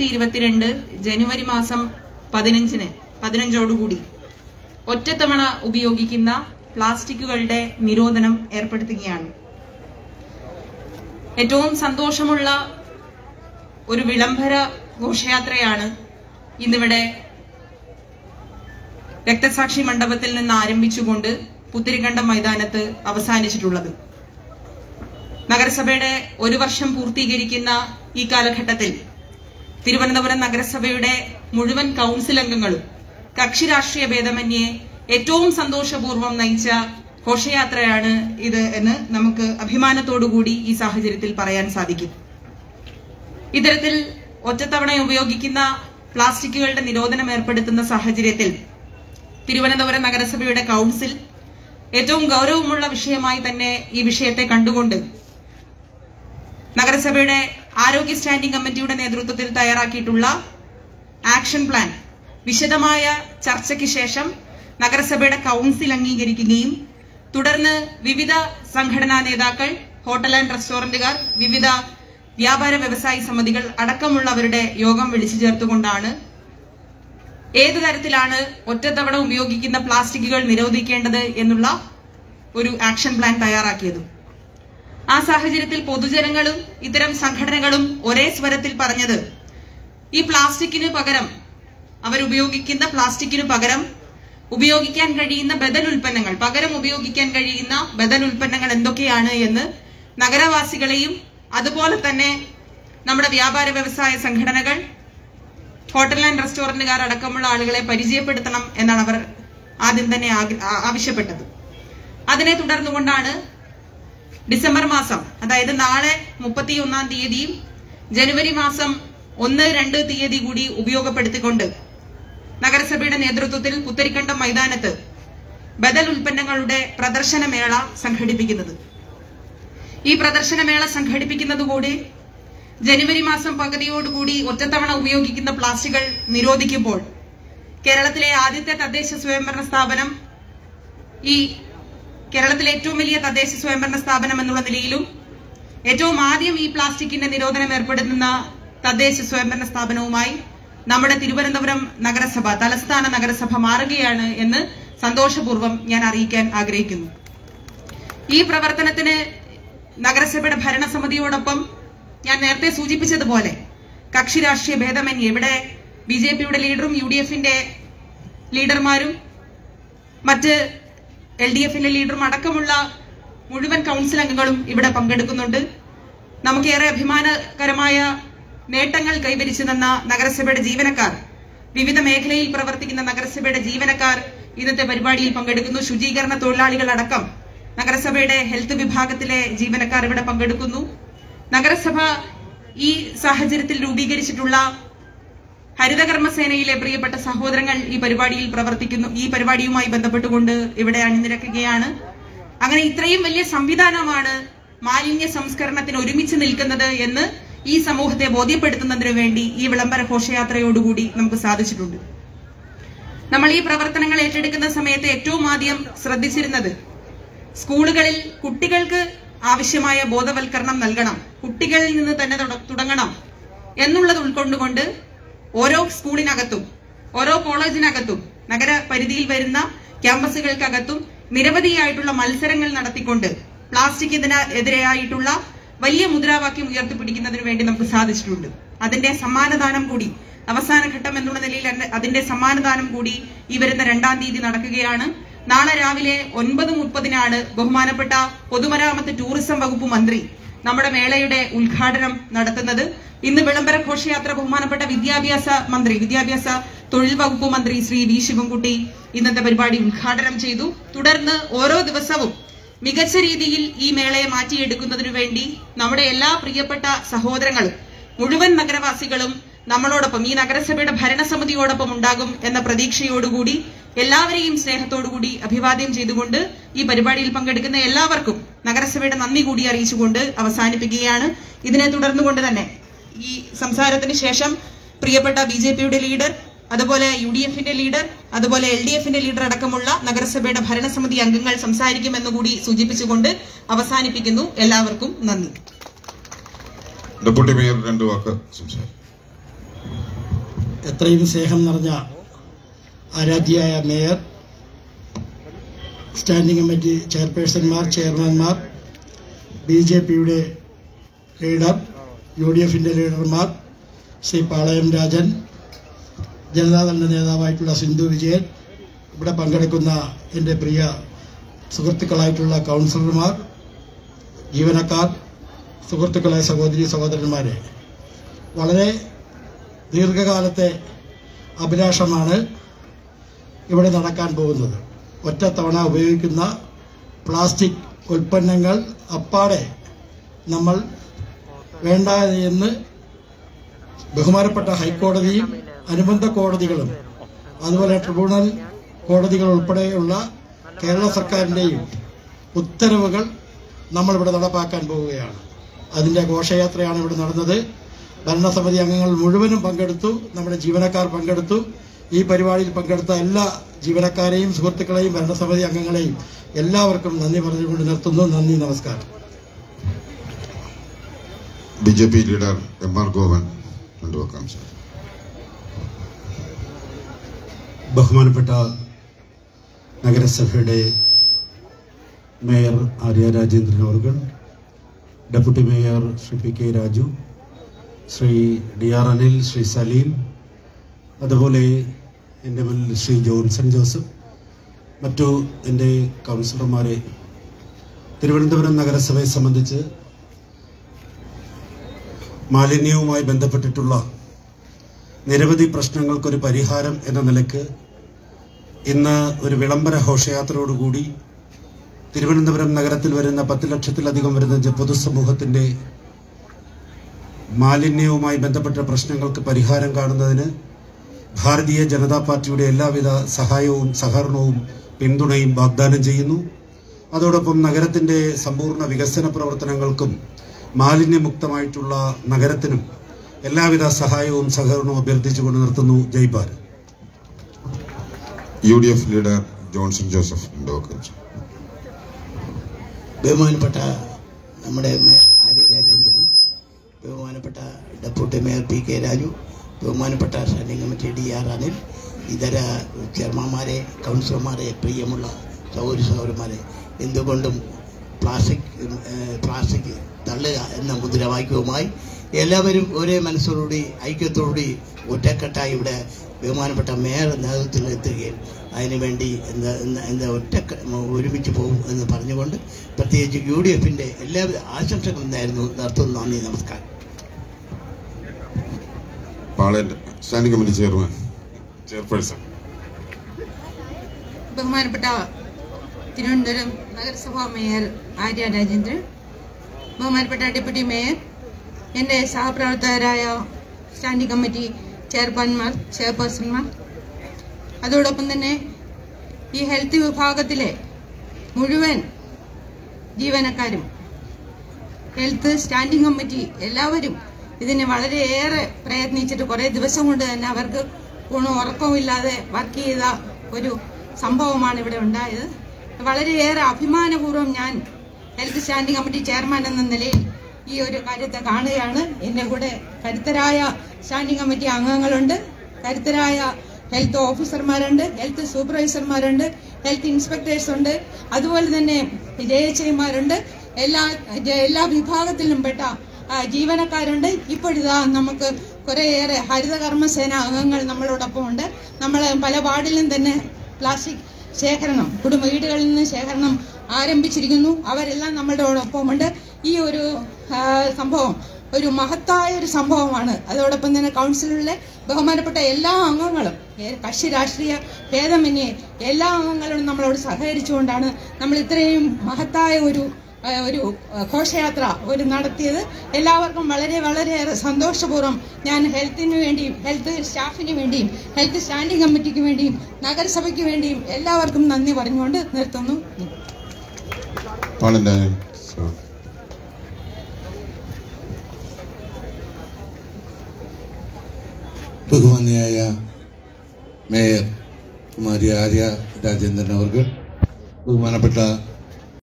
രണ്ടായിരത്തി ഇരുപത്തിരണ്ട് ജനുവരി മാസം പതിനഞ്ചിന് പതിനഞ്ചോടുകൂടി ഒറ്റത്തവണ ഉപയോഗിക്കുന്ന പ്ലാസ്റ്റിക്കുകളുടെ നിരോധനം ഏർപ്പെടുത്തുകയാണ് ഏറ്റവും സന്തോഷമുള്ള ഒരു വിളംബര ഘോഷയാത്രയാണ് ഇന്നിവിടെ രക്തസാക്ഷി മണ്ഡപത്തിൽ നിന്ന് ആരംഭിച്ചുകൊണ്ട് പുത്തിരിക്കണ്ടം മൈതാനത്ത് അവസാനിച്ചിട്ടുള്ളത് നഗരസഭയുടെ ഒരു വർഷം പൂർത്തീകരിക്കുന്ന ഈ കാലഘട്ടത്തിൽ തിരുവനന്തപുരം നഗരസഭയുടെ മുഴുവൻ കൌൺസിൽ അംഗങ്ങളും കക്ഷി രാഷ്ട്രീയ ഭേദമന്യേ ഏറ്റവും സന്തോഷപൂർവ്വം നയിച്ച ഘോഷയാത്രയാണ് ഇത് എന്ന് നമുക്ക് അഭിമാനത്തോടുകൂടി ഈ സാഹചര്യത്തിൽ പറയാൻ സാധിക്കും ഇത്തരത്തിൽ ഒറ്റത്തവണ ഉപയോഗിക്കുന്ന പ്ലാസ്റ്റിക്കുകളുടെ നിരോധനം ഏർപ്പെടുത്തുന്ന സാഹചര്യത്തിൽ തിരുവനന്തപുരം നഗരസഭയുടെ കൌൺസിൽ ഏറ്റവും ഗൗരവമുള്ള വിഷയമായി തന്നെ ഈ വിഷയത്തെ കണ്ടുകൊണ്ട് നഗരസഭയുടെ ആരോഗ്യ സ്റ്റാൻഡിംഗ് കമ്മിറ്റിയുടെ നേതൃത്വത്തിൽ തയ്യാറാക്കിയിട്ടുള്ള ആക്ഷൻ പ്ലാൻ വിശദമായ ചർച്ചയ്ക്ക് ശേഷം നഗരസഭയുടെ കൌൺസിൽ അംഗീകരിക്കുകയും തുടർന്ന് വിവിധ സംഘടനാ നേതാക്കൾ ഹോട്ടൽ ആൻഡ് റെസ്റ്റോറന്റുകാർ വിവിധ വ്യാപാര വ്യവസായ സമിതികൾ അടക്കമുള്ളവരുടെ യോഗം വിളിച്ചു ചേർത്തുകൊണ്ടാണ് ഏത് തരത്തിലാണ് ഒറ്റത്തവണ ഉപയോഗിക്കുന്ന പ്ലാസ്റ്റിക്കുകൾ നിരോധിക്കേണ്ടത് എന്നുള്ള ഒരു ആക്ഷൻ പ്ലാൻ തയ്യാറാക്കിയത് ആ സാഹചര്യത്തിൽ പൊതുജനങ്ങളും ഇത്തരം സംഘടനകളും ഒരേ സ്വരത്തിൽ പറഞ്ഞത് ഈ പ്ലാസ്റ്റിക്കിന് പകരം അവരുപയോഗിക്കുന്ന പ്ലാസ്റ്റിക്കിന് പകരം ഉപയോഗിക്കാൻ കഴിയുന്ന ബദൽ ഉൽപ്പന്നങ്ങൾ പകരം ഉപയോഗിക്കാൻ കഴിയുന്ന ബദൽ ഉൽപ്പന്നങ്ങൾ എന്തൊക്കെയാണ് എന്ന് നഗരവാസികളെയും അതുപോലെ തന്നെ നമ്മുടെ വ്യാപാര വ്യവസായ സംഘടനകൾ ഹോട്ടൽ ആൻഡ് റെസ്റ്റോറന്റുകാർ അടക്കമുള്ള ആളുകളെ പരിചയപ്പെടുത്തണം എന്നാണ് അവർ ആദ്യം തന്നെ ആഗ്ര- ആ- ആവശ്യപ്പെട്ടത് അതിനെ തുടർന്നുകൊണ്ടാണ് ഡിസംബർ മാസം അതായത് നാളെ മുപ്പത്തി ഒന്നാം തീയതിയും ജനുവരി മാസം ഒന്ന് രണ്ട് തീയതി കൂടി ഉപയോഗപ്പെടുത്തിക്കൊണ്ട് നഗരസഭയുടെ നേതൃത്വത്തിൽ പുത്തരിക്കണ്ടം മൈതാനത്ത് ബദൽ ഉൽപ്പന്നങ്ങളുടെ പ്രദർശനമേള സംഘടിപ്പിക്കുന്നത് ഈ പ്രദർശനമേള സംഘടിപ്പിക്കുന്നത് കൂടി ജനുവരി മാസം പകുതിയോടുകൂടി ഒറ്റത്തവണ ഉപയോഗിക്കുന്ന പ്ലാസ്റ്റിക്കുകൾ നിരോധിക്കുമ്പോൾ കേരളത്തിലെ ആദ്യത്തെ തദ്ദേശ സ്വയംഭരണ സ്ഥാപനം ഈ കേരളത്തിലെ ഏറ്റവും വലിയ തദ്ദേശ സ്വയംഭരണ സ്ഥാപനം എന്നുള്ള നിലയിലും ഏറ്റവും ആദ്യം ഈ പ്ലാസ്റ്റിക്കിന്റെ നിരോധനം ഏർപ്പെടുത്തുന്ന തദ്ദേശ സ്വയംഭരണ സ്ഥാപനവുമായി നമ്മുടെ തിരുവനന്തപുരം നഗരസഭ തലസ്ഥാന നഗരസഭ മാറുകയാണ് എന്ന് സന്തോഷപൂർവ്വം ഞാൻ അറിയിക്കാൻ ആഗ്രഹിക്കുന്നു ഈ പ്രവർത്തനത്തിന് നഗരസഭയുടെ ഭരണസമിതിയോടൊപ്പം ഞാൻ നേരത്തെ സൂചിപ്പിച്ചതുപോലെ കക്ഷി രാഷ്ട്രീയ ഭേദമന്യേ ഇവിടെ ബി ജെ പിയുടെ ലീഡറും യു ഡി എഫിന്റെ ലീഡർമാരും മറ്റ് എൽ ഡി എഫിന്റെ ലീഡറും അടക്കമുള്ള മുഴുവൻ കൌൺസിൽ അംഗങ്ങളും ഇവിടെ പങ്കെടുക്കുന്നുണ്ട് നമുക്കേറെ അഭിമാനകരമായ നേട്ടങ്ങൾ കൈവരിച്ചു തന്ന നഗരസഭയുടെ ജീവനക്കാർ വിവിധ മേഖലയിൽ പ്രവർത്തിക്കുന്ന നഗരസഭയുടെ ജീവനക്കാർ ഇന്നത്തെ പരിപാടിയിൽ പങ്കെടുക്കുന്നു ശുചീകരണ തൊഴിലാളികൾ അടക്കം നഗരസഭയുടെ ഹെൽത്ത് വിഭാഗത്തിലെ ജീവനക്കാർ ഇവിടെ പങ്കെടുക്കുന്നു നഗരസഭ ഈ സാഹചര്യത്തിൽ രൂപീകരിച്ചിട്ടുള്ള ഹരിതകർമ്മസേനയിലെ പ്രിയപ്പെട്ട സഹോദരങ്ങൾ ഈ പരിപാടിയിൽ പ്രവർത്തിക്കുന്നു ഈ പരിപാടിയുമായി ബന്ധപ്പെട്ടുകൊണ്ട് ഇവിടെ അണിനിരക്കുകയാണ് അങ്ങനെ ഇത്രയും വലിയ സംവിധാനമാണ് മാലിന്യ സംസ്കരണത്തിന് ഒരുമിച്ച് നിൽക്കുന്നത് എന്ന് ഈ സമൂഹത്തെ ബോധ്യപ്പെടുത്തുന്നതിനു വേണ്ടി ഈ വിളംബര ഘോഷയാത്രയോടുകൂടി നമുക്ക് സാധിച്ചിട്ടുണ്ട് നമ്മൾ ഈ പ്രവർത്തനങ്ങൾ ഏറ്റെടുക്കുന്ന സമയത്ത് ഏറ്റവും ആദ്യം ശ്രദ്ധിച്ചിരുന്നത് സ്കൂളുകളിൽ കുട്ടികൾക്ക് ആവശ്യമായ ബോധവൽക്കരണം നൽകണം കുട്ടികളിൽ നിന്ന് തന്നെ തുട- തുടങ്ങണം എന്നുള്ളത് ഉൾക്കൊണ്ടുകൊണ്ട് ഓരോ സ്കൂളിനകത്തും ഓരോ കോളേജിനകത്തും നഗര പരിധിയിൽ വരുന്ന ക്യാമ്പസുകൾക്കകത്തും നിരവധിയായിട്ടുള്ള മത്സരങ്ങൾ നടത്തിക്കൊണ്ട് പ്ലാസ്റ്റിക് എതിരെയായിട്ടുള്ള വലിയ മുദ്രാവാക്യം ഉയർത്തിപ്പിടിക്കുന്നതിന് വേണ്ടി നമുക്ക് സാധിച്ചിട്ടുണ്ട് അതിന്റെ സമ്മാനദാനം കൂടി അവസാന ഘട്ടം എന്നുള്ള നിലയിൽ അതിന്റെ- അതിന്റെ സമ്മാനദാനം കൂടി ഈ വരുന്ന രണ്ടാം തീയതി നടക്കുകയാണ് നാളെ രാവിലെ ഒൻപത് മുപ്പതിനാണ് ബഹുമാനപ്പെട്ട പൊതുമരാമത്ത് ടൂറിസം വകുപ്പ് മന്ത്രി നമ്മുടെ മേളയുടെ ഉദ്ഘാടനം നടത്തുന്നത് ഇന്ന് വിളംബര ഘോഷയാത്ര ബഹുമാനപ്പെട്ട വിദ്യാഭ്യാസ മന്ത്രി വിദ്യാഭ്യാസ തൊഴിൽ വകുപ്പ് മന്ത്രി ശ്രീ വി ശിവൻകുട്ടി ഇന്നത്തെ പരിപാടി ഉദ്ഘാടനം ചെയ്തു തുടർന്ന് ഓരോ ദിവസവും മികച്ച രീതിയിൽ ഈ മേളയെ മാറ്റിയെടുക്കുന്നതിനു വേണ്ടി നമ്മുടെ എല്ലാ പ്രിയപ്പെട്ട സഹോദരങ്ങളും മുഴുവൻ നഗരവാസികളും നമ്മളോടൊപ്പം ഈ നഗരസഭയുടെ ഭരണസമിതിയോടൊപ്പം ഉണ്ടാകും എന്ന പ്രതീക്ഷയോടുകൂടി എല്ലാവരെയും സ്നേഹത്തോടുകൂടി അഭിവാദ്യം ചെയ്തുകൊണ്ട് ഈ പരിപാടിയിൽ പങ്കെടുക്കുന്ന എല്ലാവർക്കും നഗരസഭയുടെ നന്ദി കൂടി അറിയിച്ചുകൊണ്ട് അവസാനിപ്പിക്കുകയാണ് ഇതിനെ തുടർന്നുകൊണ്ട് തന്നെ ഈ സംസാരത്തിന് ശേഷം പ്രിയപ്പെട്ട ബി ജെ പിയുടെ ലീഡർ അതുപോലെ യു ഡി എഫിന്റെ ലീഡർ അതുപോലെ എൽ ഡി എഫിന്റെ ലീഡർ അടക്കമുള്ള നഗരസഭയുടെ ഭരണസമിതി അംഗങ്ങൾ സംസാരിക്കുമെന്നുകൂടി സൂചിപ്പിച്ചുകൊണ്ട് അവസാനിപ്പിക്കുന്നു എല്ലാവർക്കും നന്ദി ഡെപ്യൂട്ടി മേയർ രണ്ട് വാക്ക് സംസാരിക്കും എത്രയും സ്നേഹം നിറഞ്ഞ ആരാധ്യയായ മേയർ സ്റ്റാൻഡിംഗ് കമ്മിറ്റി ചെയർപേഴ്സൺമാർ ചെയർമാൻമാർ ബി ജെ പിയുടെ ലീഡർ യു ഡി എഫിൻ്റെ ലീഡർമാർ ശ്രീ പാളയം രാജൻ ജനതാദളിൻ്റെ നേതാവായിട്ടുള്ള സിന്ധു വിജയൻ ഇവിടെ പങ്കെടുക്കുന്ന എൻ്റെ പ്രിയ സുഹൃത്തുക്കളായിട്ടുള്ള കൗൺസിലർമാർ ജീവനക്കാർ സുഹൃത്തുക്കളെ സഹോദരി സഹോദരന്മാരെ വളരെ ദീർഘകാലത്തെ അഭിലാഷമാണ് ഇവിടെ നടക്കാൻ പോകുന്നത് ഒറ്റത്തവണ ഉപയോഗിക്കുന്ന പ്ലാസ്റ്റിക് ഉൽപ്പന്നങ്ങൾ അപ്പാടെ നമ്മൾ വേണ്ട എന്ന് ബഹുമാനപ്പെട്ട ഹൈക്കോടതിയും അനുബന്ധ കോടതികളും അതുപോലെ ട്രിബ്യൂണൽ കോടതികൾ ഉൾപ്പെടെയുള്ള കേരള സർക്കാരിൻ്റെയും ഉത്തരവുകൾ നമ്മളിവിടെ നടപ്പാക്കാൻ പോവുകയാണ് അതിൻ്റെ ഘോഷയാത്രയാണ് ഇവിടെ നടന്നത് ഭരണസമിതി അംഗങ്ങൾ മുഴുവനും പങ്കെടുത്തു നമ്മുടെ ജീവനക്കാർ പങ്കെടുത്തു ഈ പരിപാടിയിൽ പങ്കെടുത്ത എല്ലാ ജീവനക്കാരെയും സുഹൃത്തുക്കളെയും ഭരണസമിതി അംഗങ്ങളെയും എല്ലാവർക്കും നന്ദി പറഞ്ഞുകൊണ്ട് നിർത്തുന്നു നന്ദി നമസ്കാരം B J P leader M R Govan രണ്ടുവെക്കാം സാർ ബഹുമാനപ്പെട്ട നഗരസഭയുടെ മേയർ ആര്യ രാജേന്ദ്രൻ അവർ deputy mayor Shri P K Raju Shri D R Anil Shri Saleem അതുപോലെ എൻ്റെ മുന്നിൽ ശ്രീ ജോൺസൺ ജോസഫ് മറ്റു എൻ്റെ കൗൺസിലർമാരെ തിരുവനന്തപുരം നഗരസഭയെ സംബന്ധിച്ച് മാലിന്യവുമായി ബന്ധപ്പെട്ടിട്ടുള്ള നിരവധി പ്രശ്നങ്ങൾക്കൊരു പരിഹാരം എന്ന നിലക്ക് ഇന്ന് ഒരു വിളംബര ഘോഷയാത്രയോടുകൂടി തിരുവനന്തപുരം നഗരത്തിൽ വരുന്ന പത്ത് ലക്ഷത്തിലധികം വരുന്ന ജ- പൊതുസമൂഹത്തിൻ്റെ മാലിന്യവുമായി ബന്ധപ്പെട്ട പ്രശ്നങ്ങൾക്ക് പരിഹാരം കാണുന്നതിന് ഭാരതീയ ജനതാ പാർട്ടിയുടെ എല്ലാവിധ സഹായവും സഹകരണവും പിന്തുണയും വാഗ്ദാനം ചെയ്യുന്നു അതോടൊപ്പം നഗരത്തിൻ്റെ സമ്പൂർണ്ണ വികസന പ്രവർത്തനങ്ങൾക്കും മാലിന്യമുക്തമായിട്ടുള്ള നഗരത്തിനും എല്ലാവിധ സഹായവും സഹകരണവും അഭ്യർത്ഥിച്ചുകൊണ്ട് നിർത്തുന്നു ജയ് Bharat U D F leader Johnson Joseph രണ്ടുവെക്കാം സാർ ബഹുമാനപ്പെട്ട നമ്മുടെ മേയർ ആര്യ രാജേന്ദ്രൻ ബഹുമാനപ്പെട്ട deputy mayor P K Raju ബഹുമാനപ്പെട്ട standing committee D R Anil ഇതര ചെയർമാന്മാരെ കൗൺസിലർമാരെ പ്രിയമുള്ള സൗകര്യ സഹോദരന്മാരെ എന്തുകൊണ്ടും പ്ലാസ്റ്റിക് ഏഹ്, പ്ലാസ്റ്റിക് തള്ളുക എന്ന മുദ്രാവാക്യവുമായി എല്ലാവരും ഒരേ മനസ്സോടുകൂടി ഐക്യത്തോടുകൂടി ഒറ്റക്കെട്ടായി ഇവിടെ ബഹുമാനപ്പെട്ട മേയർ നേതൃത്വത്തിൽ എത്തുകയും അതിനുവേണ്ടി എന്താ എന്താ- എന്താ ഒറ്റ ഒരുമിച്ച് പോകും എന്ന് പറഞ്ഞുകൊണ്ട് പ്രത്യേകിച്ച് യു ഡി എഫിൻ്റെ എല്ലാവിധ ആശംസകളും നേരുന്നു നിർത്തുന്നു നന്ദി നമസ്കാരം പാളയൻ്റെ സ്റ്റാൻഡിംഗ് കമ്മിറ്റി ചെയർമാൻ ചെയർപേഴ്സൺ ബഹുമാനപ്പെട്ട തിരുവനന്തപുരം നഗരസഭാ മേയർ ആര്യ രാജേന്ദ്രൻ ബഹുമാനപ്പെട്ട ഡെപ്യൂട്ടി മേയർ എൻ്റെ സഹപ്രവർത്തകരായ സ്റ്റാൻഡിംഗ് കമ്മിറ്റി ചെയർമാൻമാർ ചെയർപേഴ്സൺമാർ അതോടൊപ്പം തന്നെ ഈ ഹെൽത്ത് വിഭാഗത്തിലെ മുഴുവൻ ജീവനക്കാരും ഹെൽത്ത് സ്റ്റാൻഡിംഗ് കമ്മിറ്റി എല്ലാവരും ഇതിന് വളരെയേറെ പ്രയത്നിച്ചിട്ട് കുറേ ദിവസം കൊണ്ട് തന്നെ അവർക്ക് ഊണും ഉറക്കവുമില്ലാതെ വർക്ക് ചെയ്ത ഒരു സംഭവമാണ് ഇവിടെ ഉണ്ടായത് വളരെയേറെ അഭിമാനപൂർവ്വം ഞാൻ ഹെൽത്ത് സ്റ്റാൻഡിംഗ് കമ്മിറ്റി ചെയർമാൻ എന്ന നിലയിൽ ഈ ഒരു കാര്യത്തെ കാണുകയാണ് എന്റെ കൂടെ കരുത്തരായ സ്റ്റാൻഡിംഗ് കമ്മിറ്റി അംഗങ്ങളുണ്ട് കരുത്തരായ ഹെൽത്ത് ഓഫീസർമാരുണ്ട് ഹെൽത്ത് സൂപ്പർവൈസർമാരുണ്ട് ഹെൽത്ത് ഇൻസ്പെക്ടേഴ്സ് ഉണ്ട് അതുപോലെ തന്നെ ജയച്ചൈമാരുണ്ട് എല്ലാ എല്ലാ വിഭാഗത്തിലും പെട്ട ആ, ജീവനക്കാരുണ്ട് ഇപ്പോഴിതാ നമുക്ക് കുറേയേറെ ഹരിതകർമ്മസേന അംഗങ്ങൾ നമ്മളോടൊപ്പം ഉണ്ട് നമ്മൾ പല വാർഡിലും തന്നെ പ്ലാസ്റ്റിക് ശേഖരണം കുടുംബ വീടുകളിൽ നിന്ന് ശേഖരണം ആരംഭിച്ചിരിക്കുന്നു അവരെല്ലാം നമ്മളോടൊപ്പമുണ്ട് ഈ ഒരു ആ, സംഭവം ഒരു മഹത്തായ ഒരു സംഭവമാണ് അതോടൊപ്പം തന്നെ കൗൺസിലിലെ ബഹുമാനപ്പെട്ട എല്ലാ അംഗങ്ങളും ഏ- കക്ഷി രാഷ്ട്രീയ ഭേദമന്യേ എല്ലാ അംഗങ്ങളും നമ്മളോട് സഹകരിച്ചുകൊണ്ടാണ് നമ്മൾ ഇത്രയും മഹത്തായ ഒരു ആ, ഒരു ആ, ഘോഷയാത്ര ഒരു നടത്തിയത് എല്ലാവർക്കും വളരെ വളരെയേറെ സന്തോഷപൂർവ്വം ഞാൻ ഹെൽത്തിന് വേണ്ടിയും ഹെൽത്ത് സ്റ്റാഫിന് വേണ്ടിയും ഹെൽത്ത് സ്റ്റാൻഡിംഗ് കമ്മിറ്റിക്ക് വേണ്ടിയും നഗരസഭയ്ക്ക് വേണ്ടിയും എല്ലാവർക്കും നന്ദി പറഞ്ഞുകൊണ്ട് നിർത്തുന്നു പാളയൻ്റെ സാർ ബഹുമാന്യായ മേയർ കുമാരി ആര്യ രാജേന്ദ്രൻ അവർ ബഹുമാനപ്പെട്ട